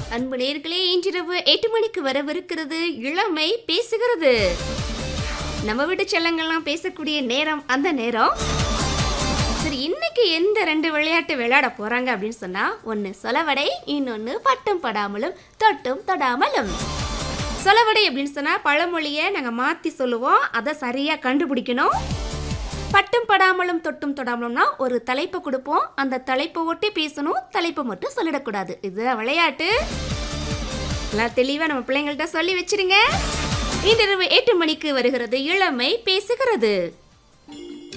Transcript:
அன்பு நேர்களே இன்றிரவு எட்டு மணிக்கு வரவிருக்கிறது இளமை பேசுகிறது நம்ம வீட்டு செல்லங்கள்லாம் பேசக்கூடிய நேரம் அந்த நேரம் சரி இன்னைக்கு எந்த ரெண்டு விளையாட்டு விளையாட போறாங்க அப்படின்னு சொன்னா ஒன்னு சொலவடை இன்னொன்னு பட்டும் படாமலும் தொட்டும் தொடாமலும் சொலவடை அப்படின்னு சொன்னா பழமொழியை நாங்க மாத்தி சொல்லுவோம் அதை சரியா கண்டுபிடிக்கணும் பட்டும் படாமலும் தொட்டும் தொடாமலும்னா ஒரு தலைப்பை கொடுப்போம் அந்த தலைப்பை ஒட்டி பேசணும் தலைப்பை மட்டும் சொல்லிடக்கூடாது இதுதான் விளையாட்டு எல்லாம் தெளிவாக நம்ம பிள்ளைங்கள்ட்ட சொல்லி வச்சிருங்க இன்றிரவு எட்டு மணிக்கு வருகிறது இளமை பேசுகிறது